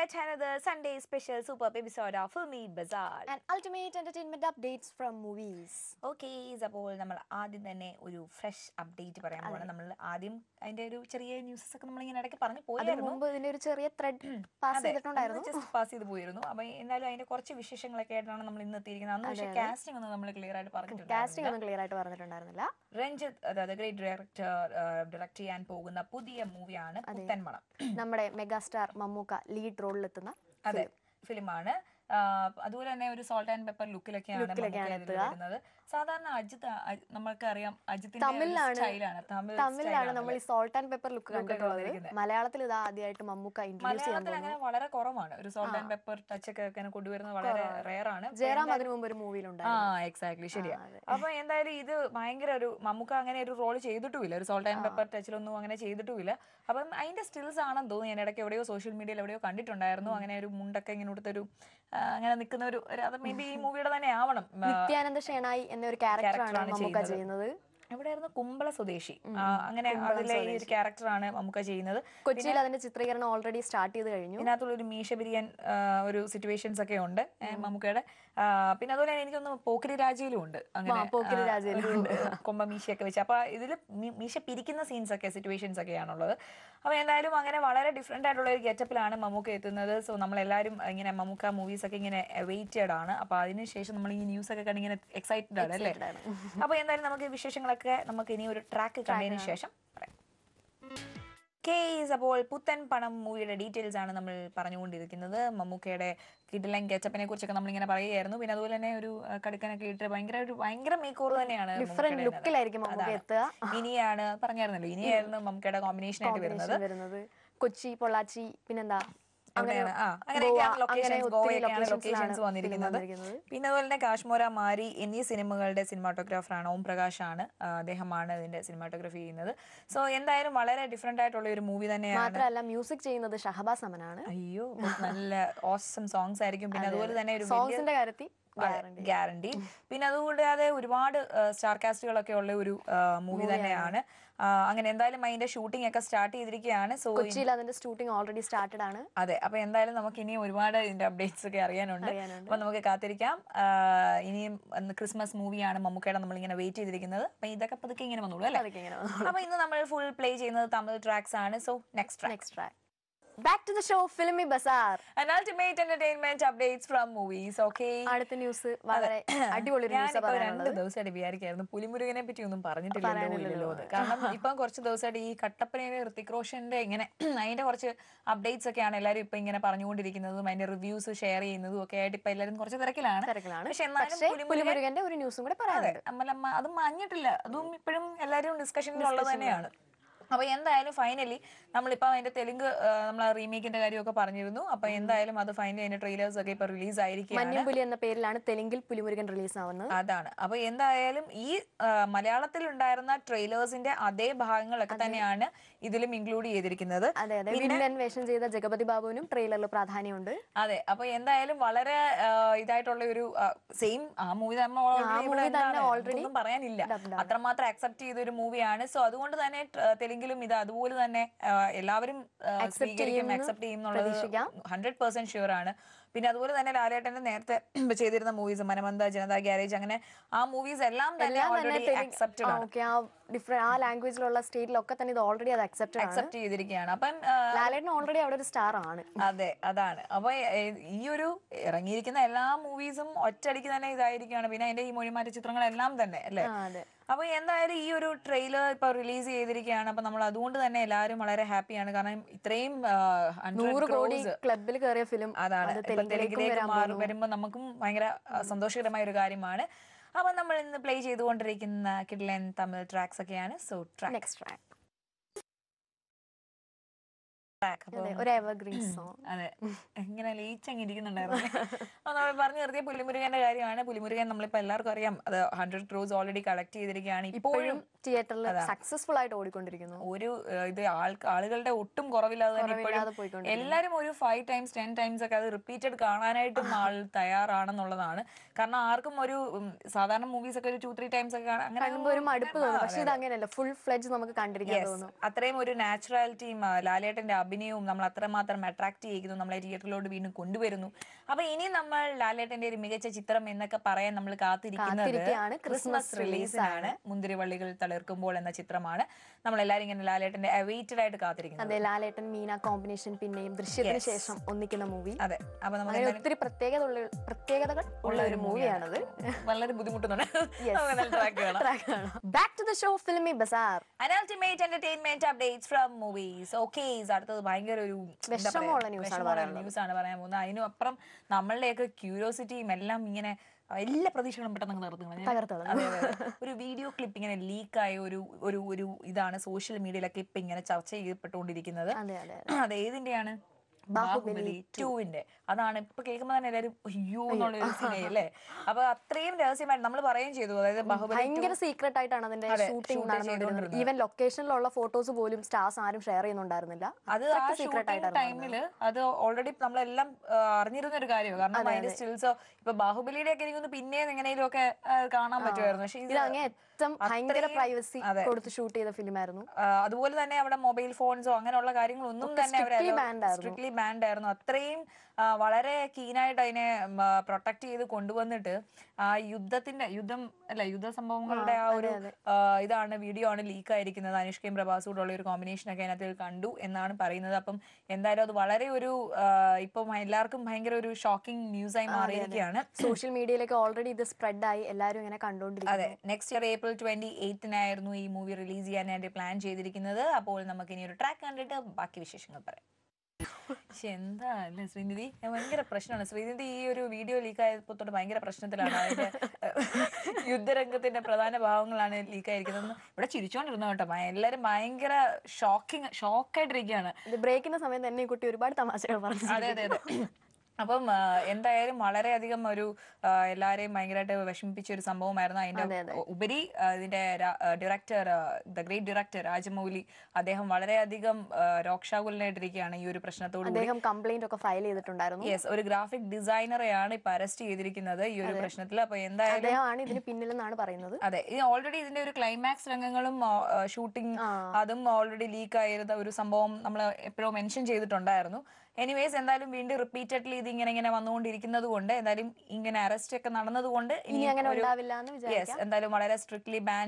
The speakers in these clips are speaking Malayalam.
at another Sunday special superb episode of Filmy Bazaar. and ultimate entertainment updates from movies. Okay അപ്പോൾ നമ്മൾ ആദ്യം തന്നെ ഒരു ഫ്രഷ് അപ്ഡേറ്റ് പറയാൻ പോകണം നമ്മൾ ആദ്യം അതിന്റെ ഒരു ചെറിയ ന്യൂസസ് ഒക്കെ നമ്മളിങ്ങനെ ഇടയ്ക്ക് പറഞ്ഞു അതിന് പോയായിരുന്നു മുമ്പ് ഇതിന്റെ ഒരു ചെറിയ ത്രെഡ് പാസ് ചെയ്തിട്ടുണ്ടായിരുന്നു പാസ് ചെയ്ത് പോയിരുന്നു അപ്പൊ എന്തായാലും അതിന്റെ കുറച്ച് വിശേഷങ്ങളൊക്കെ ആയിട്ടാണ് നമ്മൾ ഇന്ന് എത്തിയിരിക്കുന്നത് അന്ന് പക്ഷേ കാസ്റ്റിംഗ് ഒന്നും നമ്മൾ ക്ലിയർ ആയിട്ട് കാസ്റ്റിംഗ് പറഞ്ഞിട്ടുണ്ട് ഒന്നും ക്ലിയർ ആയിട്ട് പറഞ്ഞിട്ടുണ്ടായിരുന്നില്ല രഞ്ജിത്ത് അതായത് ഗ്രേറ്റ് ഡയറക്ടർ ഡയറക്ട് ചെയ്യാൻ പോകുന്ന പുതിയ മൂവിയാണ് പുത്തൻമണം നമ്മുടെ മെഗാസ്റ്റാർ മമ്മൂക്ക ലീഡ് റോളിലെത്തുന്ന അതെ ഫിലിമാണ് അതുപോലെ തന്നെ ഒരു സോൾട്ട് ആൻഡ് പെപ്പർ ലുക്കിലൊക്കെയാണ് ലുക്കിലൊക്കെയാണ് മമ്മൂക്ക ഇതിൽ വരുന്നത് സാധാരണ അജിത്ത് അ- നമ്മൾക്കറിയാം അജിത്തിന്റെ തമിഴിലാണ് സ്റ്റൈലാണ് തമിഴ് തമിഴിലാണ് നമ്മൾ ഈ സോൾട്ട് ആൻഡ് പെപ്പർ ലുക്ക് കണ്ടിട്ടുള്ളത് വന്നിരിക്കുന്നത്. മലയാളത്തിൽ ഇത് ആദ്യമായിട്ട് മമ്മൂക്ക ഇൻട്രൊഡ്യൂസ് ചെയ്യാൻ മലയാളത്തിൽ അങ്ങനെ വളരെ കുറവാണ് ഒരു സോൾട്ട് ആൻഡ് പെപ്പർ ടച്ച് ഒക്കെ അങ്ങനെ കൊണ്ടുവരുന്നത് വളരെ റെയർ ആണ് ജയറാം അതിനു മുമ്പ് ഒരു ആ മൂവിയിലുണ്ടായിരുന്നു എക്സാക്ട്ലി ശരിയാ അപ്പൊ എന്തായാലും ഇത് ഭയങ്കര ഒരു നമുക്ക് അങ്ങനെ ഒരു റോൾ ചെയ്തിട്ടുമില്ല ഒരു സോൾട്ട് ആൻഡ് പെപ്പർ ടച്ചിലൊന്നും അങ്ങനെ ചെയ്തിട്ടുമില്ല അപ്പം അതിന്റെ സ്റ്റിൽസ് ആണെന്ന് തോന്നുന്നു ഞാൻ ഇടയ്ക്ക് എവിടെയോ സോഷ്യൽ മീഡിയയിൽ എവിടെയോ കണ്ടിട്ടുണ്ടായിരുന്നു അങ്ങനെ ഒരു മുണ്ടൊക്കെ ഇങ്ങനെ കൊടുത്തൊരു ആ, അങ്ങനെ നിൽക്കുന്ന ഒരു ഒരു- അത് മേ ബി ഈ മൂവിയുടെ തന്നെ ആവണം ആ, നിത്യാനന്ദ ഷേണായി എന്ന ഒരു ക്യാരക്ടറാണ് ക്യാരക്ടറാണ് മമ്മൂക്ക ചെയ്യുന്നത്. ചെയ്യുന്നത് എവിടെയായിരുന്നു കുമ്പള സ്വദേശി ആ, അങ്ങനെ അതിലെ ഈ ഒരു ക്യാരക്ടറാണ് നമുക്ക് ചെയ്യുന്നത് കൊച്ചിയിൽ അതിന്റെ ചിത്രീകരണം ഓൾറെഡി സ്റ്റാർട്ട് ചെയ്ത് കഴിഞ്ഞു ഇതിനകത്തുള്ള ഒരു മീശ ബിരിയാൻ ആ, ഒരു സിറ്റുവേഷൻസ് ഒക്കെ ഉണ്ട് ഏ, മമ്മൂക്കയുടെ ആ, പിന്നെ അതുപോലെ തന്നെ എനിക്കൊന്ന് പോക്കിരി രാജയിലും ഉണ്ട് അങ്ങനെ ആ, പോക്കിരി ആ, രാജയിലും ഒരു, ആ, കൊമ്പ മീശയൊക്കെ വെച്ച് അപ്പൊ ഇതിൽ മീശ പിരിക്കുന്ന സീൻസ് ഒക്കെ സിറ്റുവേഷൻസ് ഒക്കെയാണുള്ളത് അപ്പൊ എന്തായാലും അങ്ങനെ വളരെ ഡിഫറെന്റ് ആയിട്ടുള്ള ഒരു ഗെറ്റപ്പിലാണ് മമ്മൂക്ക എത്തുന്നത് സോ നമ്മളെല്ലാവരും ഇങ്ങനെ മമ്മൂക്ക മൂവീസ് ഒക്കെ ഇങ്ങനെ വെയിറ്റഡ് ആണ് അപ്പൊ അതിനുശേഷം നമ്മൾ ഈ ന്യൂസ് ഒക്കെ കണ്ട് ഇങ്ങനെ എക്സൈറ്റഡ് ആണ് അല്ലേ അപ്പൊ എന്തായാലും നമുക്ക് ഈ വിശേഷങ്ങളൊക്കെ നമുക്ക് ഇനി ഒരു ട്രാക്ക് കണ്ടതിന് ശേഷം പറയാം കേസ് അപ്പോൾ പുത്തൻ പണം മൂവിയുടെ ഡീറ്റെയിൽസ് ആണ് നമ്മൾ പറഞ്ഞുകൊണ്ടിരിക്കുന്നത് മമ്മൂക്കയുടെ കിഡിലൻ ഗെറ്റപ്പിനെ കുറിച്ചൊക്കെ നമ്മളിങ്ങനെ പറയുകയായിരുന്നു പിന്നെ അതുപോലെ തന്നെ ഒരു ആ, കടുക്കനൊക്കെ ഇട്ട് ഭയങ്കര ഒരു ഭയങ്കര മേക്ക് ഓവർ തന്നെയാണ് ഡിഫറെന്റ് മമ്മൂക്കയുടെ ലുക്കിലായിരിക്കും മമ്മൂക്ക അതാണ്. എത്തുക ഇനിയാണ് പറഞ്ഞായിരുന്നല്ലോ ഇനിയായിരുന്നു മമ്മൂക്കയുടെ കോമ്പിനേഷൻ ആയിട്ട് വരുന്നത് വരുന്നത് കൊച്ചി പൊള്ളാച്ചി പിന്നെന്താ അവിടെയാണ് ആ അങ്ങനെയൊക്കെയാണ് ലൊക്കേഷൻസ് ഗോവയൊക്കെയാണ് ലൊക്കേഷൻസ് വന്നിരിക്കുന്നത് പിന്നെ അതുപോലെ തന്നെ കാശ്മോര മാരി എന്നീ സിനിമകളുടെ സിനിമാറ്റോഗ്രാഫറാണ് ഓം പ്രകാശ് ആണ് ആ, അദ്ദേഹമാണ് ഇതിന്റെ സിനിമാറ്റോഗ്രാഫി ചെയ്യുന്നത് സോ എന്തായാലും വളരെ ഡിഫറെന്റ് ആയിട്ടുള്ള ഒരു മൂവി തന്നെയാണ് മാത്രമല്ല മ്യൂസിക് ചെയ്യുന്നത് ഷഹബാസ് അമനാണ് അയ്യോ നല്ല ഓസം സോങ്സ് ആയിരിക്കും പിന്നെ അതുപോലെ തന്നെ ഒരു വലിയ സോങ്സിന്റെ കാര്യത്തിൽ ഗ്യാരണ്ടി പിന്നെ അതുകൂടാതെ ഒരുപാട് സ്റ്റാർ കാസ്റ്റുകളൊക്കെ ഉള്ള ഒരു മൂവി തന്നെയാണ് ആ, അങ്ങനെ എന്തായാലും അതിന്റെ ഷൂട്ടിംഗ് ഒക്കെ സ്റ്റാർട്ട് ചെയ്തിരിക്കുകയാണ് സോ കൊച്ചിയിൽ അതിന്റെ ഷൂട്ടിംഗ് ഓൾറെഡി സ്റ്റാർട്ടഡ് ആണ് അതെ അപ്പൊ എന്തായാലും നമുക്ക് ഇനി ഒരുപാട് ഇതിന്റെ അപ്ഡേറ്റ്സ് ഒക്കെ അറിയാനുണ്ട് അറിയാനുണ്ട്. അപ്പൊ നമുക്ക് കാത്തിരിക്കാം ആ, ഇനിയും അന്ന് ക്രിസ്മസ് മൂവിയാണ് മമ്മൂക്കയുടെ നമ്മൾ ഇങ്ങനെ വെയിറ്റ് ചെയ്തിരിക്കുന്നത് അപ്പൊ ഇതൊക്കെ പതുക്കെ ഇങ്ങനെ വന്നോളൂ അല്ലേ അതൊക്കെ ഇങ്ങനെ അപ്പൊ ഇന്ന് നമ്മൾ ഫുൾ പ്ലേ ചെയ്യുന്നത് തമിഴ് ട്രാക്സ് ആണ് so next track next track back to the show Filmi Bazaar An ultimate entertainment updates from movies, okay? അടുത്ത ന്യൂസ് വളരെ അടിപൊളി ഒരു ന്യൂസ് ഞാനിപ്പോ രണ്ട് പറയാനുള്ളത് ദിവസമായിട്ട് വിചാരിക്കായിരുന്നു പുലിമുരുകനെ പറ്റി ഒന്നും പറഞ്ഞിട്ടില്ലല്ലോ ഇല്ലല്ലോ എന്ന്. കാരണം ഇപ്പം കുറച്ച് ദിവസമായിട്ട് ഈ കട്ടപ്പനയിലെ ഋത്തിക് റോഷന്റെ ഇങ്ങനെ അതിന്റെ കുറച്ച് അപ്ഡേറ്റ്സ് ഒക്കെയാണ് എല്ലാവരും ഇപ്പൊ ഇങ്ങനെ പറഞ്ഞുകൊണ്ടിരിക്കുന്നതും അതിന്റെ റിവ്യൂസ് ഷെയർ ചെയ്യുന്നതും ഒക്കെ ആയിട്ട് ഇപ്പൊ എല്ലാവരും കുറച്ച് തിരക്കിലാണ് തിരക്കിലാണ് പക്ഷെ എന്നാലും പക്ഷേ പുലിമുരുകൻ പുലിമുരുകന്റെ ഒരു ന്യൂസും കൂടെ പറയാനുണ്ട് അമ്മലമ്മ അത് മാഞ്ഞിട്ടില്ല അതും ഇപ്പോഴും എല്ലാവരും ഡിസ്കഷനിലുള്ളത് തന്നെയാണ് അപ്പൊ എന്തായാലും ഫൈനലി നമ്മളിപ്പോ അതിന്റെ തെലുങ്ക് നമ്മൾ റീമേക്കിന്റെ കാര്യമൊക്കെ പറഞ്ഞിരുന്നു അപ്പൊ എന്തായാലും അത് ഫൈനലി അതിന്റെ ട്രെയിലേഴ്സ് ഒക്കെ ഇപ്പൊ റിലീസ് ആയിരിക്കുകയാണ് മഞ്ഞുപുലി എന്ന പേരിലാണ് തെലുങ്കിൽ പുലിമുരുകൻ റിലീസ് ആവുന്നത് അതാണ് അപ്പൊ എന്തായാലും ഈ ആ, മലയാളത്തിൽ ഉണ്ടായിരുന്ന ട്രെയിലേഴ്സിന്റെ അതേ ഭാഗങ്ങളൊക്കെ തന്നെയാണ് ഇതിലും ഇൻക്ലൂഡ് ചെയ്തിരിക്കുന്നത് അതെ അതെ വില്ലൻ വേഷം ചെയ്ത ജഗപതി ബാബുവിനും ട്രെയിലറിൽ പ്രാധാന്യമുണ്ട് അതെ അപ്പൊ എന്തായാലും വളരെ ആ, ഇതായിട്ടുള്ള ഒരു സെയിം ആ മൂവി movie തന്നെ already ഒന്നും പറയാനില്ല dubbed അത്രമാത്രം അക്സെപ്റ്റ് ചെയ്ത ഒരു മൂവിയാണ് സോ അതുകൊണ്ട് തന്നെ ട്ര- തെലുങ്കിലും ഇത് അതുപോലെ തന്നെ ആ, എല്ലാവരും ആ, സ്വീകരിക്കും ചെയ്യുമെന്ന് അക്സെപ്റ്റ് ചെയ്യും എന്നുള്ളത് പ്രതീക്ഷിക്കാം. ഹൺഡ്രഡ് പെർസെന്റ് ഷുവർ ആണ് പിന്നെ അതുപോലെ തന്നെ ലാലേട്ടന്റെ നേരത്തെ ചെയ്തിരുന്ന മൂവീസ് മനമന്ത ജനതാ ഗ്യാരേജ് അങ്ങനെ ആ മൂവീസ് എല്ലാം തന്നെ എല്ലാം തന്നെ ഓൾറെഡി അക്സെപ്റ്റഡ് ആണ് ഓക്കെ ആ ഡിഫറെന്റ് ആ ലാംഗ്വേജിലുള്ള സ്റ്റേറ്റിലൊക്കെ തന്നെ ഇത് ഓൾറെഡി അത് അക്സെപ്റ്റഡ് ആണ് അക്സെപ്റ്റ് ചെയ്തിരിക്കുകയാണ് അപ്പം ആ, ലാലേട്ടൻ ഓൾറെഡി അവിടെ ഒരു സ്റ്റാർ ആണ് അതെ അതാണ് അപ്പൊ എ- ഈ ഒരു ഇറങ്ങിയിരിക്കുന്ന എല്ലാ മൂവീസും ഒറ്റയടിക്ക് തന്നെ ഇതായിരിക്കുകയാണ് പിന്നെ അതിന്റെ ഈ മൊഴിമാറ്റ ചിത്രങ്ങളെല്ലാം തന്നെ അല്ലേ ആ, അതെ അപ്പൊ എന്തായാലും ഈ ഒരു ട്രെയിലർ ഇപ്പൊ റിലീസ് ചെയ്തിരിക്കുകയാണ് അപ്പൊ നമ്മൾ അതുകൊണ്ട് തന്നെ എല്ലാവരും വളരെ ഹാപ്പിയാണ് കാരണം ഇത്രയും ആ, 100 നൂറ് കോടി crores ക്ലബിൽ കയറിയ ഫിലിം അതാണ് അത് ഇപ്പൊ തെലുങ്കിലേക്കും തെലുങ്കിലേക്ക് വരാൻ മാറി വരുമ്പോ നമുക്കും ഭയങ്കര ആ, സന്തോഷകരമായ ഒരു കാര്യമാണ് അപ്പൊ നമ്മൾ ഇന്ന് പ്ലേ ചെയ്തുകൊണ്ടിരിക്കുന്ന കിഡ്ലൻ തമിഴ് ട്രാക്സ് ഒക്കെയാണ് so track next track track അപ്പൊ അതെ ഒരു എവർഗ്രീൻ സോങ് അതെ ഇങ്ങനെ ലയിച്ചങ്ങ് ഇരിക്കുന്നുണ്ടായിരുന്നു അപ്പൊ നമ്മൾ പറഞ്ഞു നിർത്തിയ പുലിമുരുകന്റെ കാര്യമാണ് പുലിമുരുകൻ നമ്മളിപ്പോ എല്ലാവർക്കും അറിയാം അത് ഹൺഡ്രഡ് ക്രോസ് ഓൾറെഡി കളക്ട് ചെയ്തിരിക്കുകയാണ് ഇപ്പോഴും തിയേറ്ററിൽ സക്സസ്ഫുൾ ആയിട്ട് ഓടിക്കൊണ്ടിരിക്കുന്നു ഒരു ഏഹ്, ഇത് ആൾ- ആളുകളുടെ ഒട്ടും കുറവില്ലാതെ തന്നെ കുറവില്ലാതെ ഇപ്പോഴും പോയിക്കൊണ്ടിരിക്കുന്നു. എല്ലാരും ഒരു ഫൈവ് ടൈംസ് ടെൻ ടൈംസ് ഒക്കെ അത് റിപ്പീറ്റഡ് കാണാനായിട്ടും ആൾ തയ്യാറാണെന്നുള്ളതാണ് കാരണം ആർക്കും ഒരു ഉം, സാധാരണ മൂവീസ് ഒക്കെ ഒരു ടു ത്രീ ടൈംസ് ഒക്കെ കാണാൻ അങ്ങനെ കാണുമ്പോൾ ഒരു മടുപ്പ് തോന്നും പക്ഷെ ഇത് അങ്ങനെയല്ല ഫുൾ ഫ്ലെഡ്ജ് നമുക്ക് കണ്ടിരിക്കാൻ Yes. തോന്നും അത്രയും ഒരു നാച്ചുറാലിറ്റിയും ലാലേട്ടന്റെ അഭിനയം അഭിനയവും നമ്മൾ അത്രമാത്രം അട്രാക്ട് ചെയ്യിക്കുന്നു നമ്മളെ തിയേറ്ററിലോട്ട് വീണ്ടും കൊണ്ടുവരുന്നു അപ്പൊ ഇനി നമ്മൾ ലാലേട്ടന്റെ ഒരു മികച്ച ചിത്രം എന്നൊക്കെ പറയാൻ നമ്മൾ കാത്തിരിക്കുന്നത് കാത്തിരിക്കുകയാണ്. ക്രിസ്മസ് ക്രിസ്മസ് റിലീസാണ് മുന്തിരിവള്ളികൾ തളിർക്കുമ്പോൾ എന്ന ചിത്രമാണ് നമ്മൾ എല്ലാവരും ഇങ്ങനെ ലാലേട്ടന്റെ അവൈറ്റഡ് ആയിട്ട് കാത്തിരിക്കുന്നത് അതെ ലാലേട്ടൻ മീന കോമ്പിനേഷൻ പിന്നെയും ദൃശ്യത്തിന് Yes. ശേഷം ഒന്നിക്കുന്ന മൂവി അതെ അപ്പൊ നമുക്ക് അങ്ങനെ എന്തായാലും ഒത്തിരി പ്രത്യേകത ഉള്ള പ്രത്യേകതകൾ ഉള്ള ഒരു മൂവിയാണത് വളരെ ബുദ്ധിമുട്ടുന്നുണ്ട് നമുക്ക് നല്ല track കാണാം back to the show Filmi Bazaar an ultimate entertainment updates from movies okay അടുത്തത് ഭയങ്കര ഒരു വിഷമമുള്ള news ആണ് പറയാനുള്ളത്. ന്യൂസ് ആണ് പറയാൻ പോകുന്നത് അതിനും അപ്പുറം നമ്മളുടെയൊക്കെ ക്യൂരിയോസിറ്റിയും എല്ലാം ഇങ്ങനെ എല്ലാ പ്രതീക്ഷകളും പെട്ടെന്ന് അങ്ങ് തകർത്ത് കളഞ്ഞു. തകർത്ത് കളഞ്ഞു. അതെ, അതെ, അതെ. ഒരു വീഡിയോ ക്ലിപ്പ് ഇങ്ങനെ ലീക്കായ ഒരു ഒരു ഒരു ഇതാണ് സോഷ്യൽ മീഡിയയിലൊക്കെ ഇപ്പൊ ഇങ്ങനെ ചർച്ച ചെയ്യപ്പെട്ടുകൊണ്ടിരിക്കുന്നത് അതെ അതെ അത് ഏതിന്റെയാണ് ബാഹുബലി ബാഹുബലി ടുവിന്റെ അതാണ് ഇപ്പൊ കേൾക്കുമ്പോ തന്നെ എല്ലാരും അയ്യോ എന്നുള്ള ഒരു അല്ലേ അപ്പൊ അത്രയും രഹസ്യമായിട്ട് നമ്മൾ പറയുകയും ചെയ്തു അതായത് ബാഹുബലി ഭയങ്കര സീക്രട്ട് ആയിട്ടാണ് അതിന്റെ അതെ, ഷൂട്ടിംഗ് shoot നടന്നുകൊണ്ടിരുന്നത് ചെയ്തുകൊണ്ടിരുന്നത്. ഈവൻ ലൊക്കേഷനിലുള്ള ഫോട്ടോസ് പോലും സ്റ്റാർസ് ആരും ഷെയർ ചെയ്യുന്നുണ്ടായിരുന്നില്ല അത് ആ അത്രയ്ക്ക് secret ഷൂട്ടിംഗ് ആയിട്ടായിരുന്നു ടൈമില് അത് ഓൾറെഡി നമ്മളെല്ലാം ആ, അറിഞ്ഞിരുന്ന ഒരു കാര്യമാണ് കാരണം അതിന്റെ സ്റ്റിൽസ് ഇപ്പൊ ബാഹുബലിയുടെ ഒക്കെ എനിക്കൊന്ന് പിന്നെയും എങ്ങനെയും ഒക്കെ കാണാൻ പറ്റുമായിരുന്നു പക്ഷെ ഇത് ഇത് അങ്ങേ അറ്റം ഭയങ്കര അത്രയും- പ്രൈവസി അതെ. കൊടുത്ത് ഷൂട്ട് ചെയ്ത ഫിലിമായിരുന്നു ആ, അതുപോലെ തന്നെ അവിടെ മൊബൈൽ ഫോൺസോ അങ്ങനെയുള്ള കാര്യങ്ങളൊന്നും തന്നെ strictly banned ആയിരുന്നു. സ്ട്രിക്ട്ലി ബാൻഡ് ആയിരുന്നു അത്രയും ആ, വളരെ കീനായിട്ട് അതിനെ പ്രൊട്ടക്ട് ചെയ്ത് കൊണ്ടുവന്നിട്ട് ആ യുദ്ധത്തിന്റെ യുദ്ധം അല്ല യുദ്ധ സംഭവങ്ങളുടെ ആ ഒരു ആ, ഇതാണ് വീഡിയോ ആണ് ലീക്ക് ആയിരിക്കുന്നത് അനുഷ്കയും പ്രഭാസോടുള്ള ഒരു കോമ്പിനേഷൻ ഒക്കെ അതിനകത്ത് കണ്ടു എന്നാണ് പറയുന്നത് അപ്പം എന്തായാലും അത് വളരെ ഒരു ആ, ഇപ്പം എല്ലാവർക്കും ഭയങ്കര ഒരു ഷോക്കിംഗ് ന്യൂസ് ആയി മാറിയിരിക്കുകയാണ് സോഷ്യൽ മീഡിയയിലേക്ക് ഓൾറെഡി ഇത് സ്പ്രെഡ് ആയി എല്ലാവരും ഇങ്ങനെ കണ്ടുകൊണ്ടിരിക്കുന്നു അതെ നെക്സ്റ്റ് ഇയർ ഏപ്രിൽ ട്വന്റി എയ്റ്റിനായിരുന്നു ഈ മൂവി റിലീസ് ചെയ്യാനായിട്ട് പ്ലാൻ ചെയ്തിരിക്കുന്നത് അപ്പോൾ നമുക്ക് ഇനി ഒരു ട്രാക്ക് കണ്ടിട്ട് ബാക്കി വിശേഷങ്ങൾ പറയാം പക്ഷെ എന്താ അല്ലേ ശ്രീനിധി ഞാൻ ഭയങ്കര പ്രശ്നമാണ് ശ്രീനിധി ഈ ഒരു വീഡിയോ ലീക്ക് ആയപ്പോൾ തൊട്ട് ഭയങ്കര പ്രശ്നത്തിലാണ് അതിന്റെ യുദ്ധരംഗത്തിന്റെ പ്രധാന ഭാവങ്ങളാണ് ലീക്ക് ആയിരിക്കുന്നത് ഇവിടെ ചിരിച്ചോണ്ടിരുന്നു കേട്ടോ ഭയ- എല്ലാരും ഭയങ്കര ഷോക്കിംഗ് ഷോക്കായിട്ടിരിക്കുകയാണ് ഇത് ബ്രേക്കിന്റെ സമയത്ത് എന്നെ ഈ കുട്ടി ഒരുപാട് തമാശകൾ പറഞ്ഞു അതെ അതെ അതെ അപ്പം ആ, എന്തായാലും വളരെയധികം ഒരു ആ, എല്ലാരെയും ഭയങ്കരമായിട്ട് വിഷമിപ്പിച്ച ഒരു സംഭവമായിരുന്നു അതിന്റെ അതെ, അതെ. ഉ- ഉപരി ആ, ഇതിന്റെ director the great director Rajamouli അദ്ദേഹം വളരെയധികം ആ, രോക്ഷാകുലനായിട്ടിരിക്കുകയാണ് ഈ ഒരു പ്രശ്നത്തോട് കൂടി അദ്ദേഹം കംപ്ലൈന്റ് ഒക്കെ ഫയൽ ചെയ്തിട്ടുണ്ടായിരുന്നു യെസ് ഒരു ഗ്രാഫിക് ഡിസൈനറെയാണ് ഇപ്പൊ അറസ്റ്റ് ചെയ്തിരിക്കുന്നത് ഈ ഒരു പ്രശ്നത്തിൽ അപ്പൊ എന്തായാലും അദ്ദേഹമാണ് ഇതിന് പിന്നിലെന്നാണ് പറയുന്നത് അതെ ഇത് ഓൾറെഡി ഇതിന്റെ ഒരു ക്ലൈമാക്സ് രംഗങ്ങളും ഷൂട്ടിംഗ് ആ. അതും ഓൾറെഡി ലീക്ക് ആയിരുന്ന ഒരു സംഭവം നമ്മൾ എപ്പോഴോ മെൻഷൻ ചെയ്തിട്ടുണ്ടായിരുന്നു എനിവേസ് എന്തായാലും വീണ്ടും റിപ്പീറ്റഡ്ലി ഇത് ഇങ്ങനെ ഇങ്ങനെ വന്നുകൊണ്ടിരിക്കുന്നത് കൊണ്ട് എന്തായാലും ഇങ്ങനെ അറസ്റ്റ് ഒക്കെ നടന്നതുകൊണ്ട് ഇനി അങ്ങനെ ഒരു ഉണ്ടാവില്ല എന്ന് യെസ് വിചാരിക്കാം എന്തായാലും വളരെ സ്ട്രിക്ട്ലി ബാൻ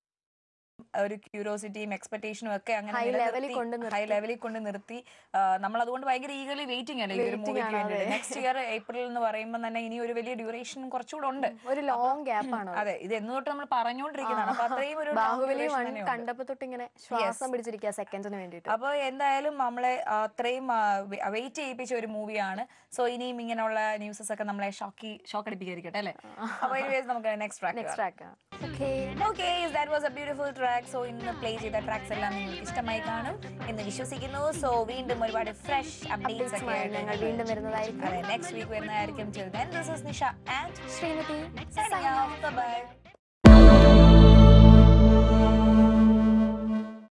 ഒരു ക്യൂരിയോസിറ്റിയും എക്സ്പെക്ടേഷനും ഒക്കെ അങ്ങനെ High level ൽ കൊണ്ട് ഹൈ ലെവലിൽ കൊണ്ട് നിർത്തി നമ്മൾ അതുകൊണ്ട് ഭയങ്കര ഈഗലി വെയിറ്റിംഗ് അല്ലേ ഈ ഒരു Waiting മൂവിക്ക് ആണ്, വേണ്ടിയിട്ട് അതെ. നെക്സ്റ്റ് ഇയർ ഏപ്രിൽ എന്ന് പറയുമ്പോൾ തന്നെ ഇനി ഒരു വലിയ ഡ്യൂറേഷൻ കുറച്ചുകൂടെ ഉണ്ട് ഒരു ലോങ് ഗ്യാപ്പ് ആണ് അതെ ഇത് എന്ന് തൊട്ട് നമ്മൾ പറഞ്ഞുകൊണ്ടിരിക്കുന്നതാണ് അപ്പൊ അത്രയും ഒരു long ബാഹുബലി duration വൺ തന്നെയുണ്ട്. കണ്ടപ്പോ തൊട്ട് ഇങ്ങനെ ശ്വാസം പിടിച്ചിരിക്കുക സെക്കൻഡിന് വേണ്ടിയിട്ട് അപ്പൊ എന്തായാലും നമ്മളെ അത്രയും വെയിറ്റ് ചെയ്യിപ്പിച്ച ഒരു മൂവിയാണ് സോ ഇനിയും ഇങ്ങനെയുള്ള ന്യൂസസ് ഒക്കെ നമ്മളെ ഷോക്കി ഷോക്ക് അടിപ്പിക്കായിരിക്കട്ടെ അല്ലേ അപ്പൊ anyways നമുക്ക് next track next track okay okay that was a beautiful track so ഇന്ന് പ്ലേ ചെയ്ത ട്രാക്സ് എല്ലാം നിങ്ങൾക്ക് ഇഷ്ടമായി കാണും എന്ന് വിശ്വസിക്കുന്നു സോ വീണ്ടും ഒരുപാട് ഫ്രഷ് അപ്ഡേറ്റ്സ് ഒക്കെ ആയിട്ട് ഞങ്ങൾ വീണ്ടും വരുന്നതായിരിക്കും അതെ നെക്സ്റ്റ് വീക്ക് വരുന്നതായിരിക്കും children this is Nisha and Shrimati signing off bye bye